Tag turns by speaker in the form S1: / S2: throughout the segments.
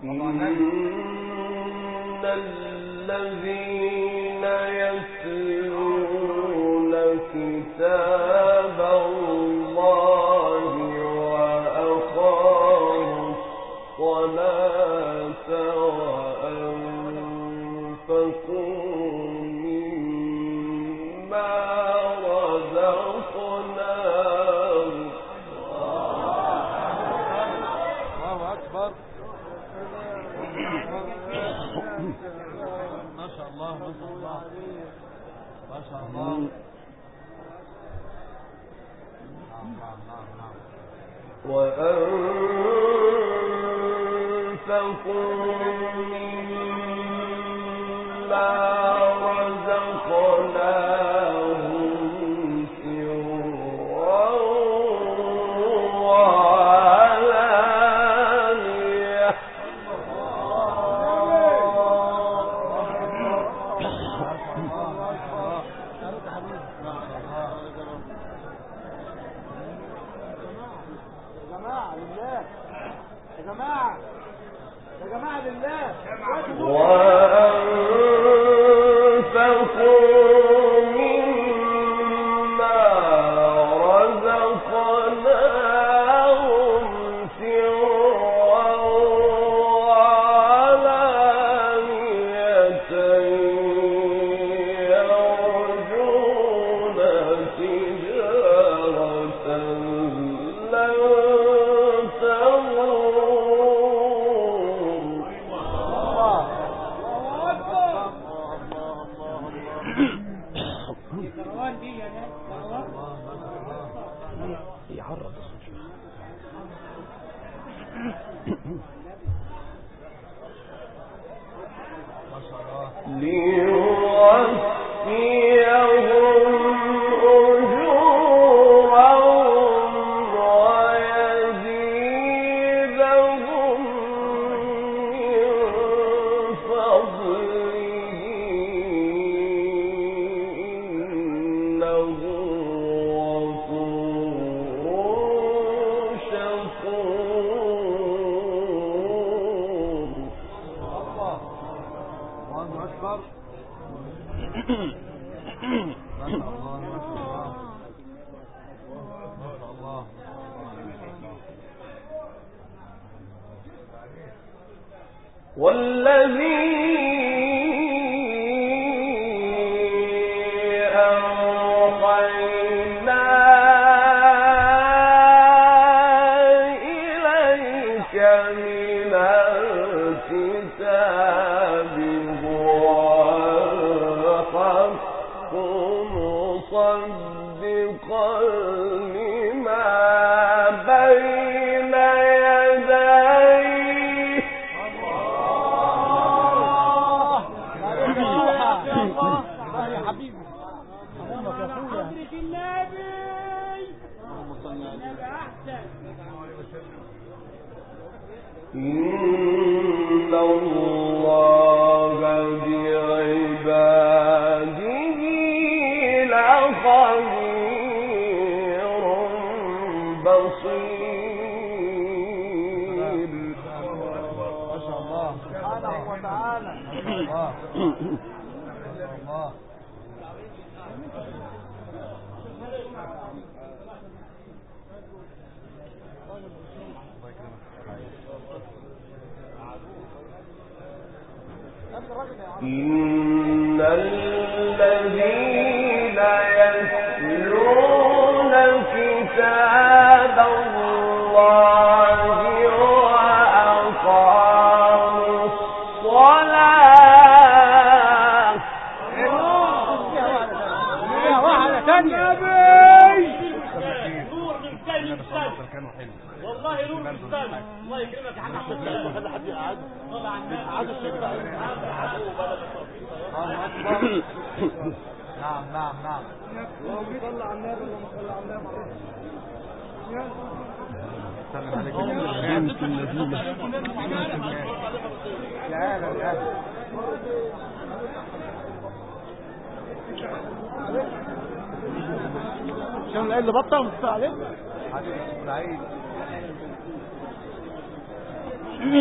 S1: عشان اللي بطل مستوى عليه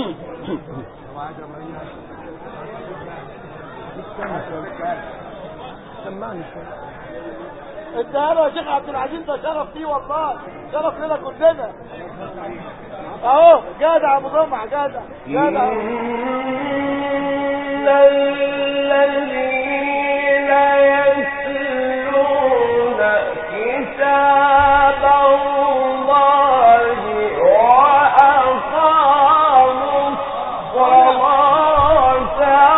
S1: سمعني
S2: انت انا يا شيخ عبد العزيز ده شرف فيه والله شرف لنا كلنا اهو جدع ابو جمعه جدع جدع
S3: إن الذين يتلون كتاب الله وأقاموا الصلاة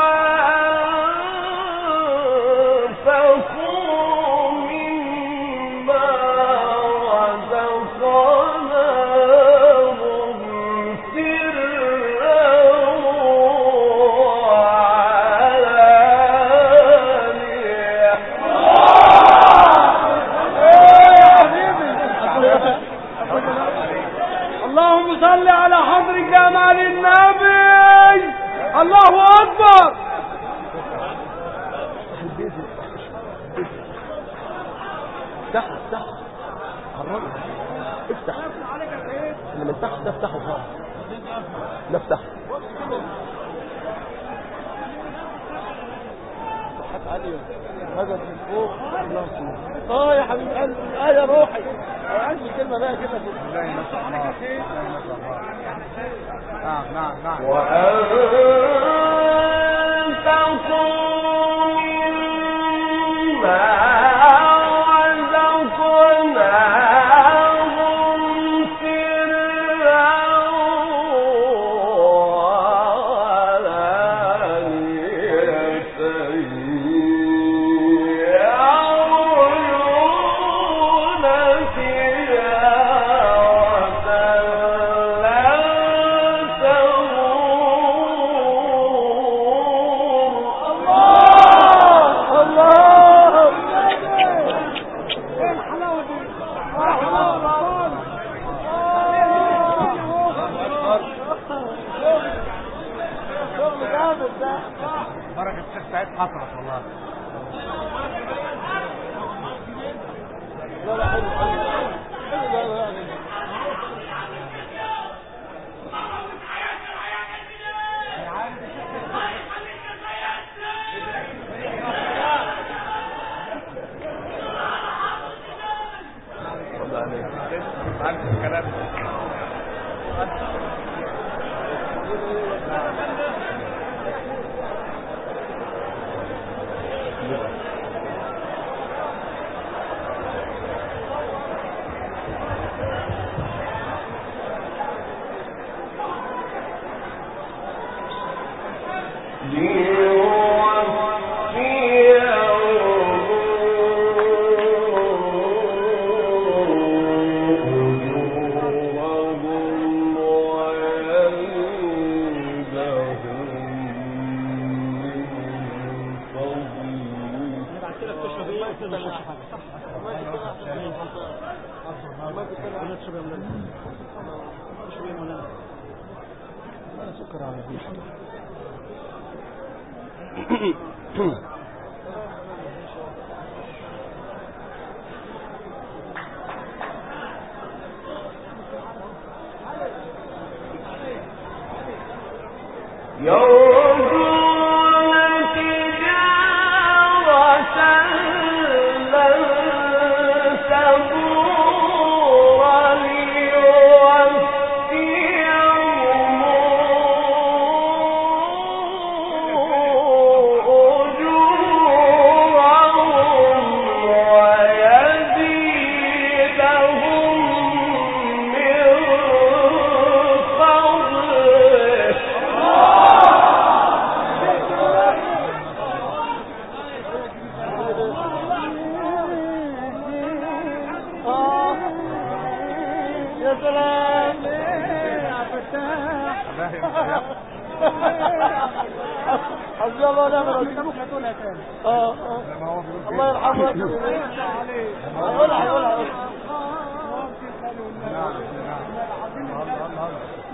S3: وأنفقوا مما رزقناهم سرا وعلانية
S2: اللهم صل على حضر جمال النبي الله اكبر
S1: افتح افتح قرب افتح اللي من تحت ده افتحه خالص ده افتحه
S2: علي هذا من فوق اه يا حبيب قلبي اه يا روحي عندي كلمه بقى كده
S4: لا ما شاء الله لا ما شاء الله نعم نعم نعم
S3: وأنفقوا مما رزقناهم سرا وعلانية يرجون تجارة لن تبور
S2: الله الله ايه الحلاوه دي اه حلاوه شغل جامد ده
S4: بركة الشيخ سعيد حصلت والله
S2: لا لا حلو حلو حلو لا لا لا
S1: رب عليك
S4: عارف الكلام
S1: سكر على البيت
S3: يرجون تجارة لن تبور ليوفيهم أجورهم ويزيدهم من فضله
S2: آه. يا سلام يا فتاح حسبي الله ونعم الوكيل اه اه
S4: ما هو بيقول
S2: الله يرحمه هيقولها هيقولها
S4: نعم نعم الله الله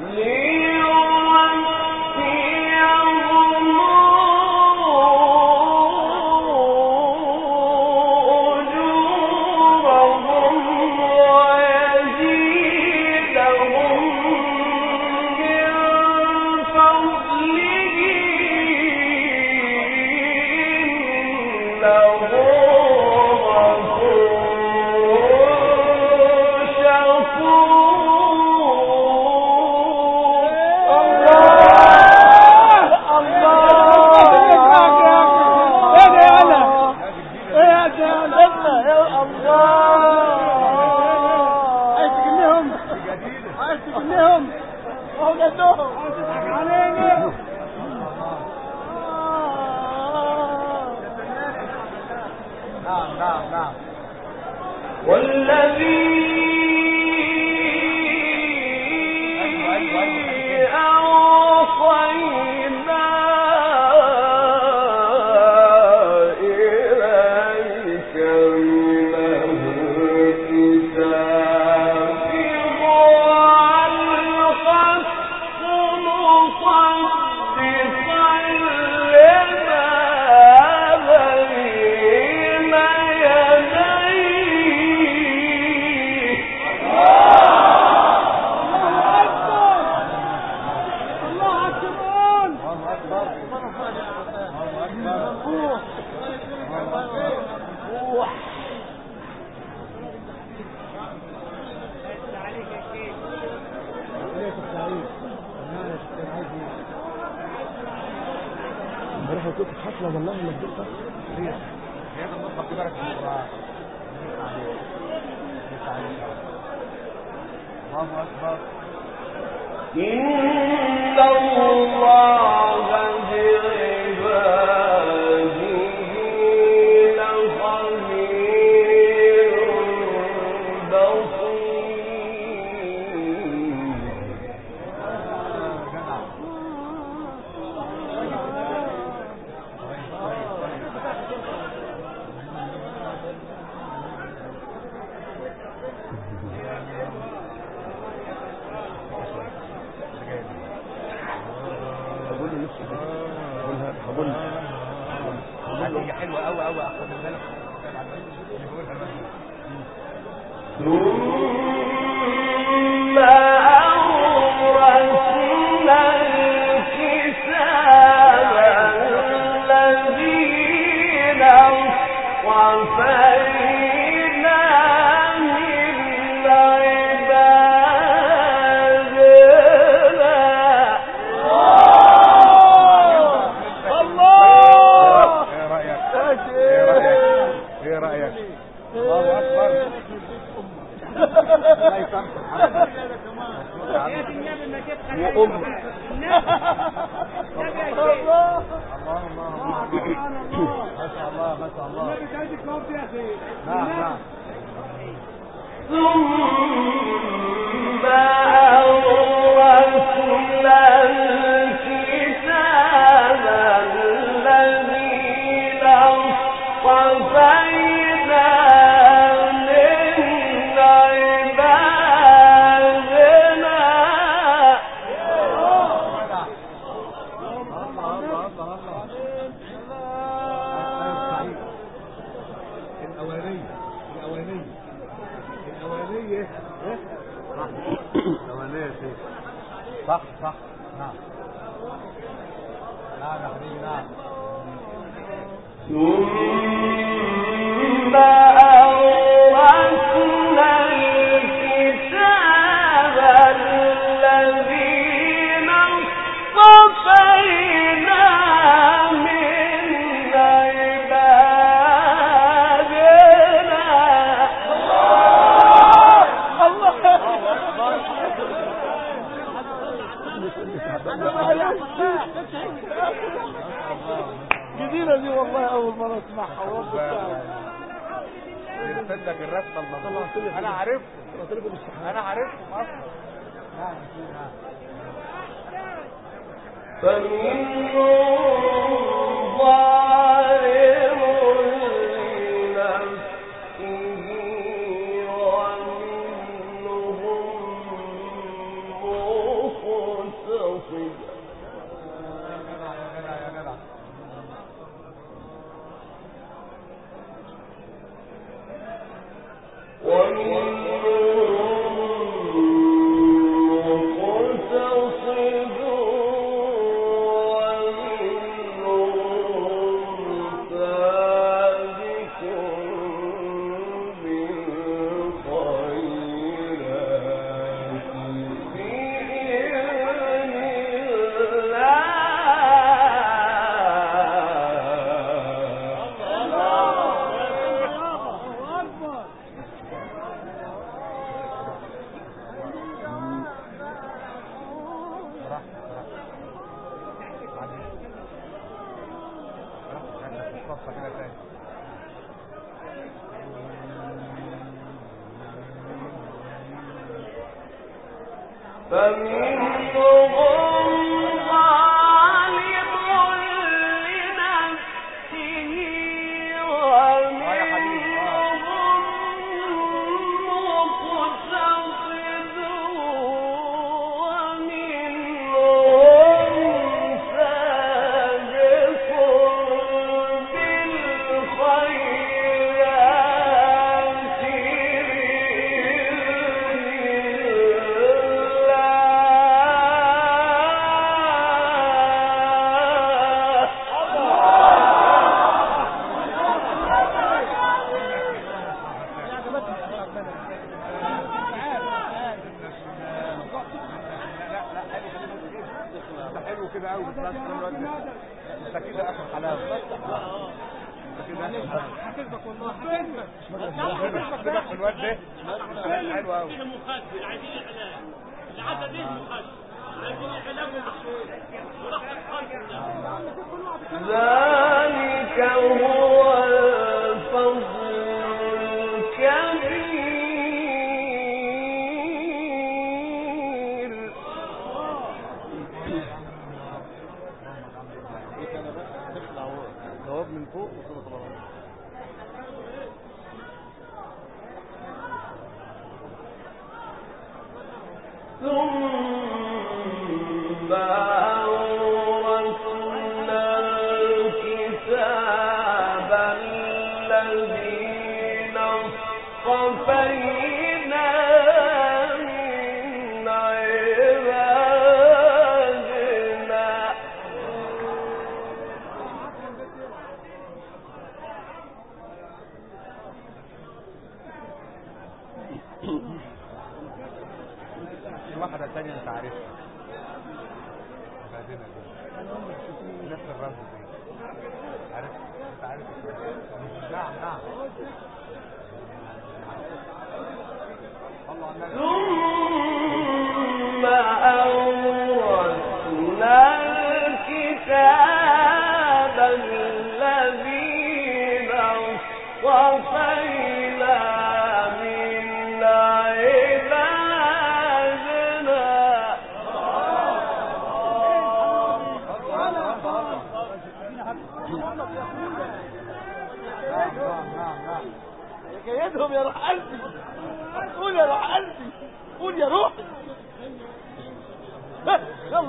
S3: ليوفيهم أجورهم ويزيدهم من
S2: جدهم اهو جدهم علينا
S4: نعم نعم نعم
S3: والذي أوصينا إليك من الكتاب هو الحق مصدقا لما بين يديه
S4: الله اكبر الله اكبر
S1: امبارح كنت في حفله والله ما كنت
S4: هي ده النقطه دي بارك في القران الله اكبر
S3: إن الله بعباده لخبير بصير
S4: جدع
S1: هقول له نفسي هقولها هقول له
S4: هي حلوه قوي قوي اخد بالك
S3: ثم أورثنا الكتاب الذين اصطفينا من عبادنا
S2: الله
S4: ايه رايك
S2: يا
S4: ايه رايك
S2: شيخ
S4: ايه رايك الله اكبر الله يسامحك
S1: وام
S2: الله
S4: الله الله ما شاء الله ما شاء الله نعم نعم
S3: ثم أورثنا الكتاب الذين اصطفينا من عبادنا
S4: الله الله الله الأولانية الأولانية الأولانية إيه؟ صح الأولانية يا شيخ صح صح نعم نعم يا حبيبي نعم
S3: ثم أورثنا الكتاب الذين اصطفينا من
S2: جديدة دي والله أول مرة أسمعها ورب الساعة
S4: يرسل لك الرسمة المظبوطة أنا عارفهم أنا عارفهم أصلا نعم يا سيدي، نعم
S3: فمنهم ظالم لنفسه ومنهم مقتصد
S4: يا جدع يا جدع يا جدع
S3: ومنهم مقتصد ومنهم سابق بالخيرات بإذن
S4: كده تاني
S3: فمنهم ظالم لنفسه ومنهم مقتصد ومنهم سابق بالخيرات الله
S4: انت حلو كده قوي بس بس كل الوقت ده. انت كده اخر حلاوه انت كده اخر حلاوه
S2: هكذبك والله هكذبك
S4: كده في الواد ده حلو قوي
S5: فيه مخدر عايزين اعلان العدد ايه مخدر عايزين اعلان ومحشور ورحمة خلق
S3: ذلك هو الفضل الكبير
S1: جواب من فوق وصدق الله
S3: ثم أورثنا الكتاب الذين اصطفينا من عبادنا
S4: في واحدة تانية انت عارفها بعدين أقول. نفس الرمز دي عارف انت عارف نعم نعم الله على النبي
S3: ثم أورثنا الكتاب الذين اصطفينا من عبادنا
S4: نعم نعم نعم نعم
S2: جيدهم يا روح قلبي قول يا روح قلبي قول يا روحي يلا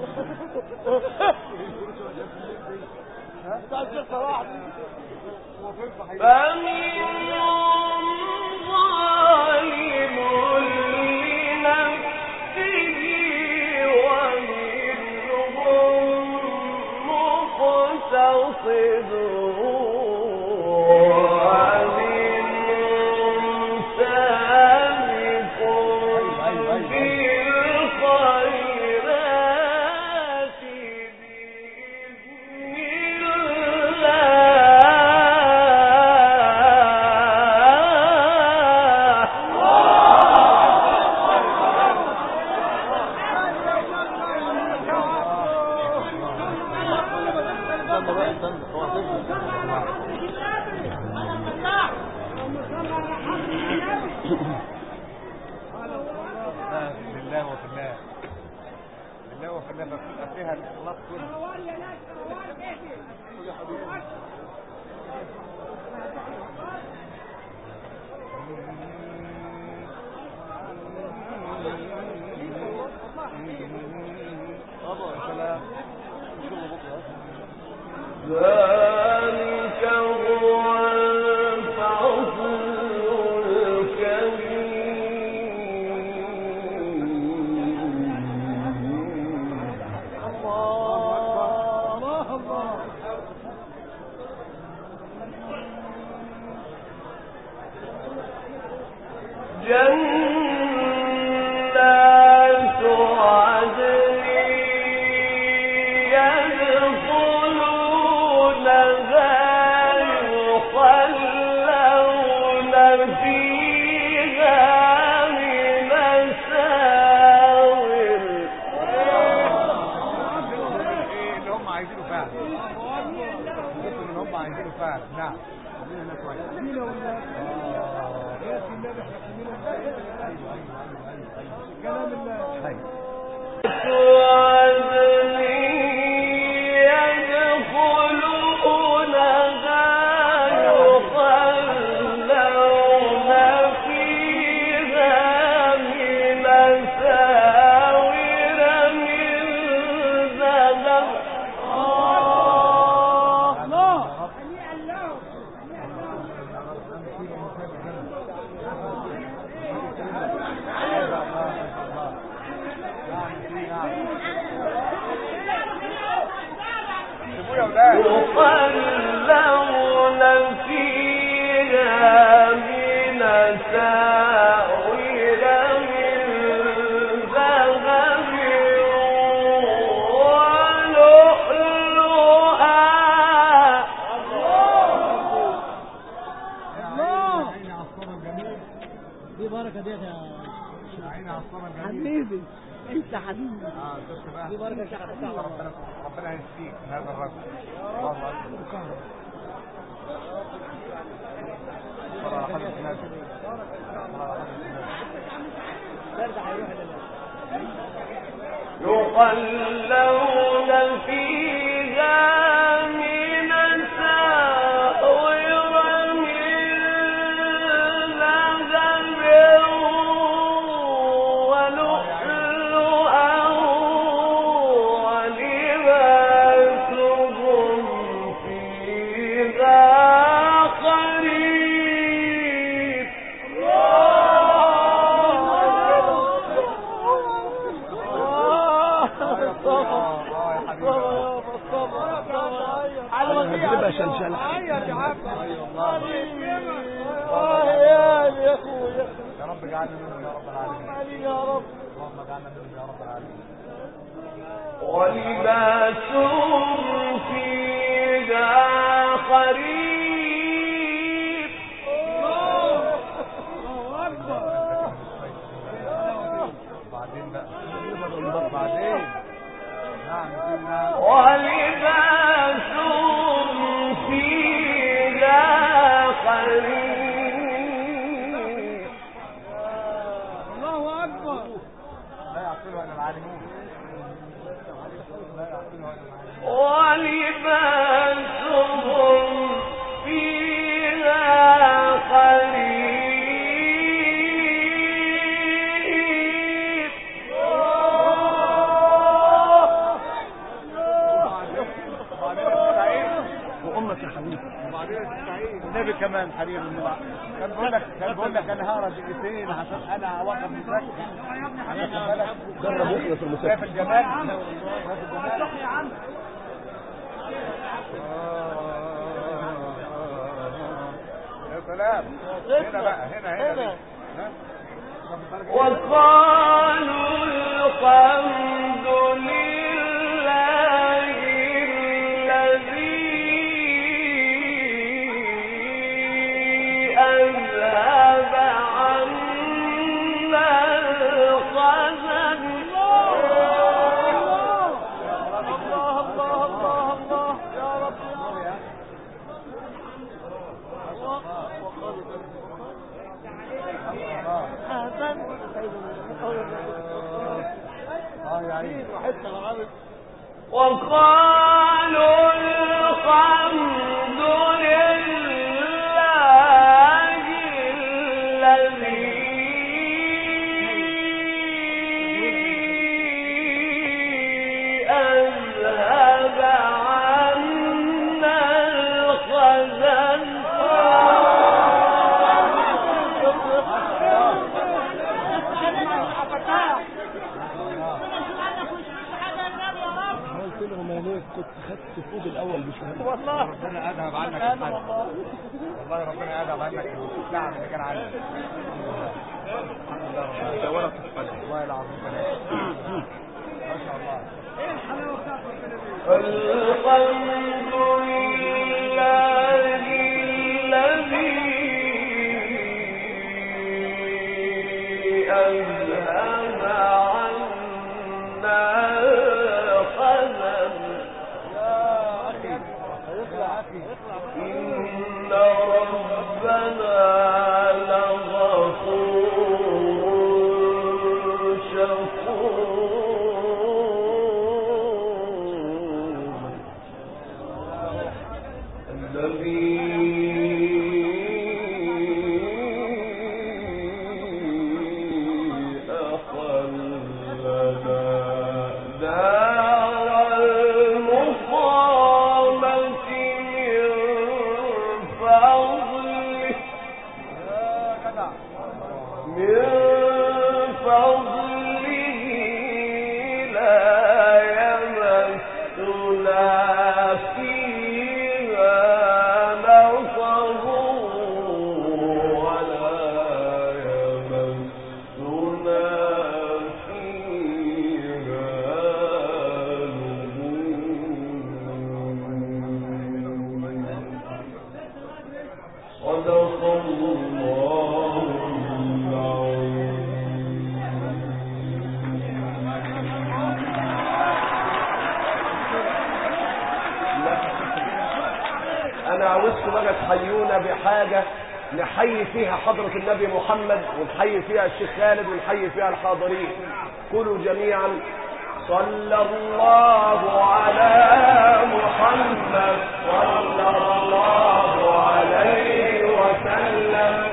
S2: بتاع الشيخ صلاح دي.
S3: فمنهم ظالم لنفسه ومنهم مقتصد ومنهم سابق بالخيرات بإذن
S1: استنى بقى استنى هو هتفهم.
S4: لا، لله وفي الله لله وفي الله بتبقى فيها الاخلاص كله
S1: سلام ان شاء الله بكره
S3: ذلك هو الفضل الكبير جنات عدن يدخلونها يخلون فيها من أساور
S4: ايه اللي هم عايزينه فعلا بصوا ان هم عايزينه فاهم نعم سيبوه يا ولاد
S3: يقلون فيها من ساور من ذهب ولؤلؤا
S1: دي بركة دي يا
S4: عيني على الصنم جميل
S1: حبيبي انت حبيبي
S4: اه شفت بقى
S1: دي بركة شيخ عبد الله.
S4: ربنا ربنا يهديك من هذا الرجل الله اكبر صلى على حضرة النبي صلى على حضرة النبي
S1: برجع هيروح لله
S3: يقلون فيها من ساور من ذهب ولؤلؤا ولباسهم فيها خريف
S4: اه يا حبيبي
S1: هتبقى شلشلة
S2: يا اخويا
S4: يا رب اجعلنا منهم يا رب العالمين
S2: يا رب
S4: اللهم اجعلنا منهم يا رب العالمين
S3: ولباسهم فيها خريف
S4: بعدين بقى بعدين نعم سيدنا
S3: ولباسهم فيها خريف
S4: لا يعقلها الا العالمون لا يعقلها الا العالمون
S3: ولباسهم فيها خريف
S4: بعدين السعيد
S1: وامك يا حبيبي
S4: وبعدين السعيد النبي كمان حبيبي من كان بيقول لك كان بيقول لك انا هقرا دقيقتين عشان انا اوقف مذاكره واخد بالك
S1: جرب اخلص
S4: شايف
S1: المسافة
S4: الجمال شايف الجمال يا سلام هنا بقى هنا هنا
S2: هنا.
S4: ها؟
S3: وقالوا الحمد لله الذي أذهب عنا الحزن
S2: الله الله الله الله يا رب يا
S4: اه يا عيني
S2: وحتى العرب
S3: وقالوا الحمد لله الذي أذهب عنا الحزن
S1: قلت لهم يا ليت كنت خدت فوق الاول بشويه
S2: والله
S4: ربنا اذهب عنك
S2: انا
S4: الحزن.
S2: والله
S4: والله ربنا يذهب عنك التعب اللي كان عندك
S1: ورقة القلم
S4: والله العظيم ما شاء الله
S3: الحمد لله الذي أذهب عنا الحزن
S2: يا اخي اطلع اطلع
S3: ربنا لغفور شكور الذي أخلنا دار المقامة من فضله من فضله لا يمسنا فيها نصب ولا يمسنا فيها لغوب صدق الله
S1: انا عاوزكم بقى تحيونا بحاجة نحيي فيها حضرة النبي محمد ونحيي فيها الشيخ خالد ونحيي فيها الحاضرين قولوا جميعا صلى الله على محمد صلى الله عليه وسلم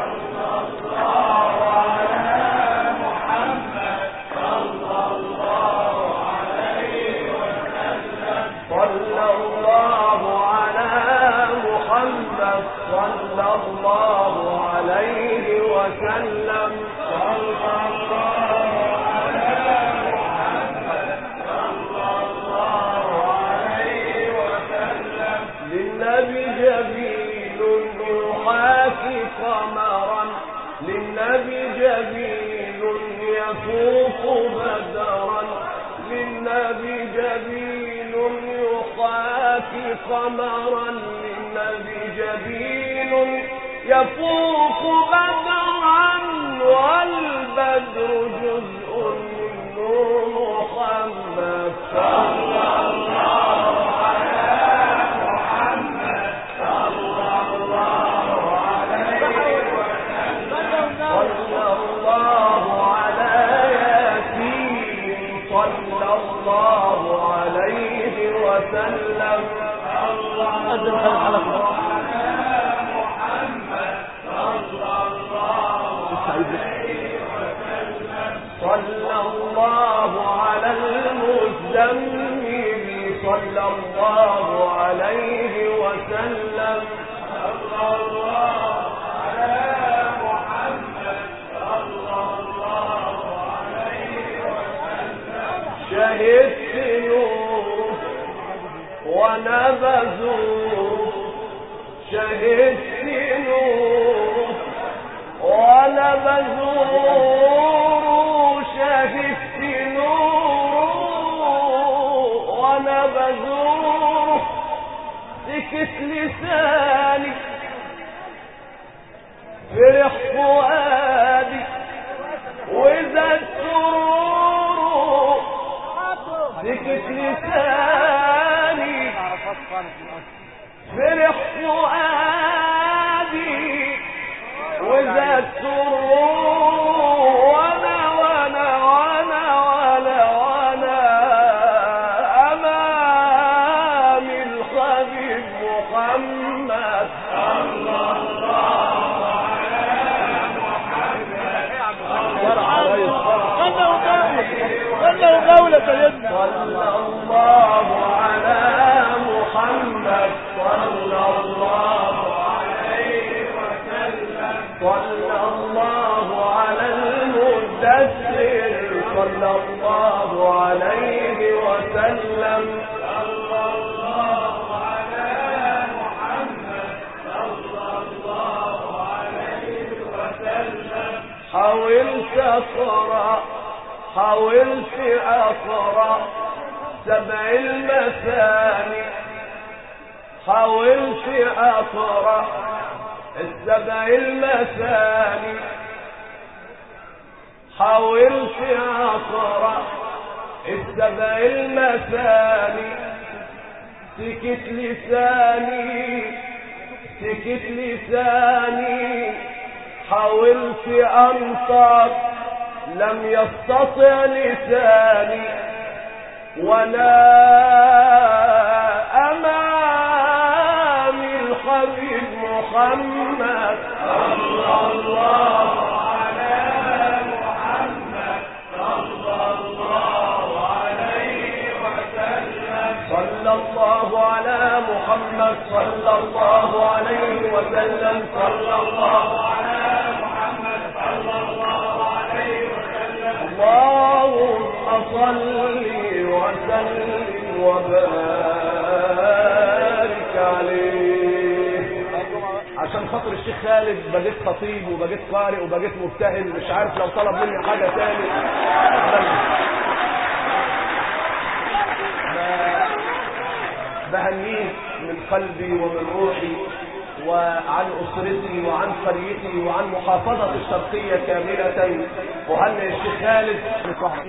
S1: صلى الله على محمد صلى الله عليه وسلم صلى الله على محمد صلى الله عليه وسلم للنبي جميل يحاكي قمرا للنبي جميل يفوق بدرا للنبي جميل يحاكي قمرا للنبي جميل يفوق بدرا والبدر جزء من نور محمد صلى الله على محمد صلى الله عليه صلى الله على ياسين صلى الله عليه وسلم
S2: قدم خلق حلقة
S1: صلى الله على المزمل صلى الله عليه وسلم صلى الله على محمد صلى الله عليه وسلم شهدت نور ونبذوا شهدت نور ونبذوا شهدت نور ونبذوا سكت لساني فرح فؤادي وإذا السرور سكت لساني فرح فؤادي وإذا السرور وانا وانا وانا وانا وانا أمام الحبيب محمد صلى الله
S2: خلوا جولة خلوا جولة سيدنا
S1: صلى الله على محمد صلى الله عليه وسلم صلى الله على المدثر صلى الله عليه وسلم صلى الله على محمد صلى الله عليه وسلم حاولت أقرأ حاولت أقرأ سبع المثاني حاولت أقرأ السبع المثاني حاولت أقرأ السبع المثاني سكت لساني
S3: سكت لساني حاولت أنطق لم يستطع لساني ولا أمامي الحبيب محمد صلى الله على محمد صلى الله عليه وسلم صلى الله على محمد صلى الله عليه وسلم صلى الله على محمد صلى الله عليه وسلم اللهم صل وسلم وبارك عليه عشان خاطر الشيخ خالد بقيت خطيب وبقيت قارئ وبقيت مبتهل مش عارف لو طلب مني حاجه تاني بهنيه من قلبي ومن روحي وعن أسرتي وعن قريتي وعن محافظة الشرقية كاملة وهنئ الشيخ خالد